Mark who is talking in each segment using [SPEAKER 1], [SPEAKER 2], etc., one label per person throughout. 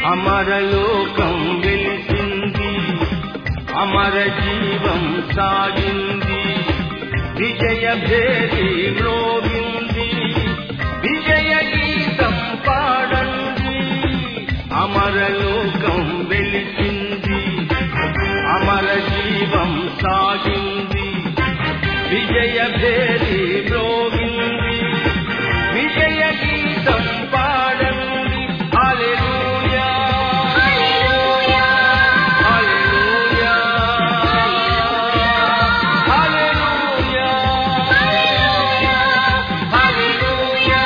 [SPEAKER 1] అమరలోకం వెలిసింది అమర జీవం సాగింది విజయ భేరి మ్రోగింది విజయ గీతం పాడండి అమరలోకం వెలిసింది అమర జీవం సాగింది విజయ భేరి మ్రోగింది విజయ గీతం పాడండి హల్లెలూయా హల్లెలూయా హల్లెలూయా హల్లెలూయా హల్లెలూయా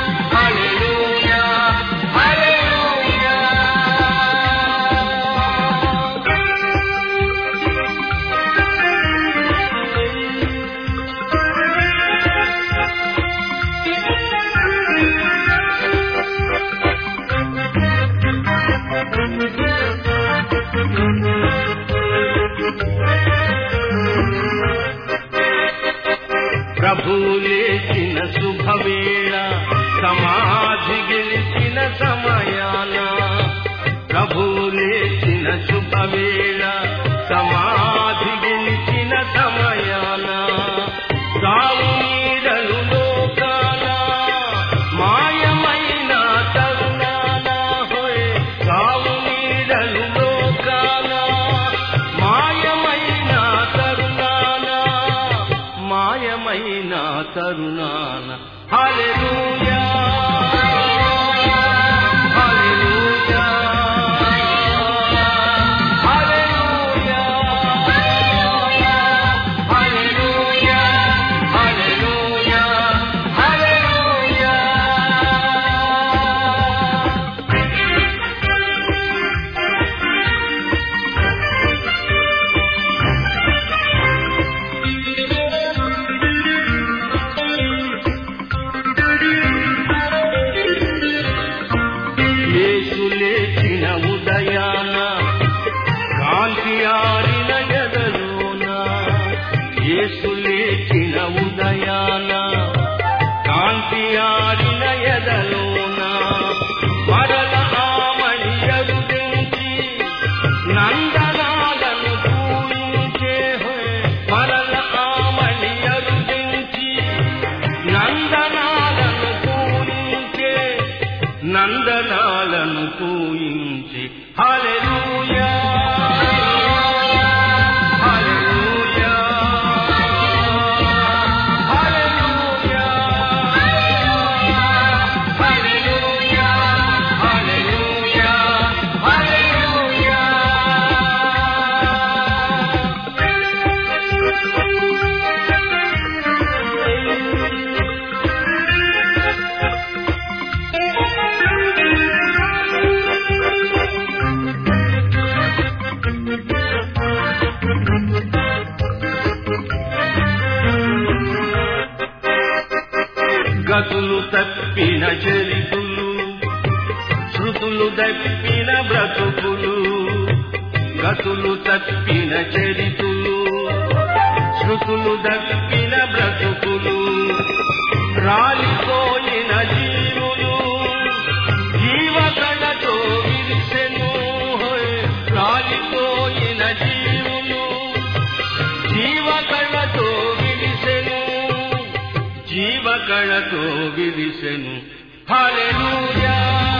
[SPEAKER 1] ప్రభు లేచిన శుభవేళ సమాధి గెలిచిన సమయాన ప్రభు లేచిన శుభవేళ సమాధి గెలిచిన సమయాన సావు నీడలు లోకాన మాయమైన తరుణాన హోయ్ సావు నీడలు లోకాన మాయమైన తరుణాన మాయమైన తరుణాన హల్లెలూయా హల్లెలూయా హల్లెలూయా హల్లెలూయా హల్లెలూయా హల్లెలూయా యేసు లేచిన ఉదయాన కాంతి ఆరిన ఎదలోన యేసు లేచిన ఉదయాన కాంతి ఆరిన ఎదలోన మరల ఆమని ఎరుదించి నందనాలను పూయించే హోయ్. మరల ఆమని ఎరుదించి నందనాలను పూయించే నందనాలను పూయించి హల్లెలూయా హల్లెలూయా హల్లెలూయా హల్లెలూయా హల్లెలూయా గతులు తప్పిన చరితులు శృతులు తప్పిన బ్రతుకులు గతులు తప్పిన చరితులు శృతులు తప్పిన బ్రతుకులు రాలిపోయిన జీవులు జీవకళతో విరిసెను హోయ్. రాలిపోయిన జీవులు జీవకళతో విరిసెను జీవకళతో విరిసెను హల్లెలూయా